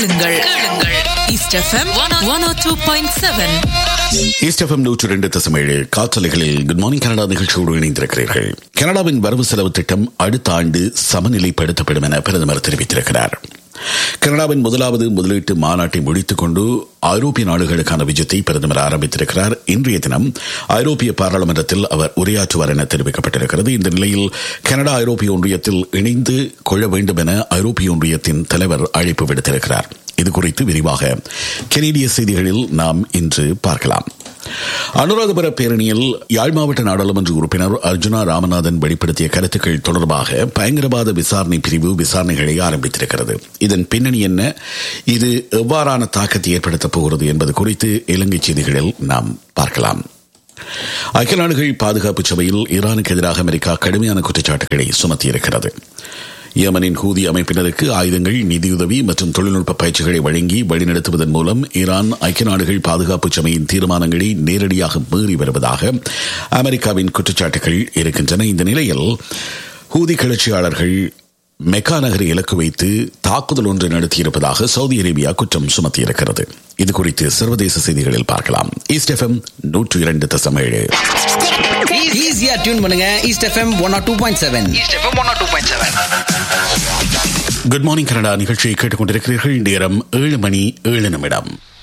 கேளுங்கள் கேளுங்கள் east FM one oh two point seven east FM நூற்று ரெண்டு தசமேழு காற்றலைகளில் குட் மார்னிங் கனடா நிகழ்ச்சியோடு இணைந்திருக்கிறீர்கள் கனடாவின் வரவு செலவு திட்டம் அடுத்த ஆண்டு சமநிலைப்படுத்தப்படும் என பிரதமர் தெரிவித்திருக்கிறார் கனடாவின் முதலாவது முதலீட்டு மாநாட்டை முடித்துக் கொண்டு ஐரோப்பிய நாடுகளுக்கான விஜயத்தை பிரதமர் ஆரம்பித்திருக்கிறார் இன்றைய தினம் ஐரோப்பிய பாராளுமன்றத்தில் அவர் உரையாற்றுவார் என தெரிவிக்கப்பட்டிருக்கிறது இந்த நிலையில் கனடா ஐரோப்பிய ஒன்றியத்தில் இணைந்து கொள்ள வேண்டும் என ஐரோப்பிய ஒன்றியத்தின் தலைவர் அழைப்பு விடுத்திருக்கிறார் இது குறித்து விரிவாக கெனடிய செய்திகளில் நாம் இன்று பார்க்கலாம் அனுராதபுர பேரணியில் யாழ் மாவட்ட நாடாளுமன்ற உறுப்பினர் அர்ஜுனா ராமநாதன் வெளிப்படுத்திய கருத்துக்கள் தொடர்பாக பயங்கரவாத விசாரணை பிரிவு விசாரணைகளை ஆரம்பித்திருக்கிறது இதன் பின்னணி என்ன இது எவ்வாறான தாக்கத்தை ஏற்படுத்தப் போகிறது என்பது குறித்து இலங்கை செய்திகளில் நாம் பார்க்கலாம் ஐக்கிய நாடுகள் பாதுகாப்பு சபையில் ஈரானுக்கு எதிராக அமெரிக்கா கடுமையான குற்றச்சாட்டுகளை சுமத்தியிருக்கிறது யமனின் ஹூதி அமைப்பினருக்கு ஆயுதங்கள் நிதியுதவி மற்றும் தொழில்நுட்ப பயிற்சிகளை வழங்கி வழிநடத்துவதன் மூலம் ஈரான் ஐக்கிய நாடுகள் பாதுகாப்பு சபையின் தீர்மானங்களை நேரடியாக மீறி வருவதாக அமெரிக்காவின் குற்றச்சாட்டுகள் இருக்கின்றன இந்த நிலையில் ஹூதி கிளர்ச்சியாளர்கள் மெக்கா நகரை இலக்கு வைத்து தாக்குதல் ஒன்று நடத்தியிருப்பதாக சவுதி அரேபியா குற்றம் சுமத்தியிருக்கிறது இது குறித்து சர்வதேச செய்திகளில் பார்க்கலாம் ஈஸ்ட் எஃப்எம் நூற்று இரண்டு தசம் ஏழு ஈஸியா டியூன் பண்ணுங்க east FM one or two point seven east FM one two point seven good morning Canada நிகழ்ச்சியை கேட்டுக்கொண்டிருக்கிறீர்கள் நேரம் ஏழு மணி ஏழு நிமிடம்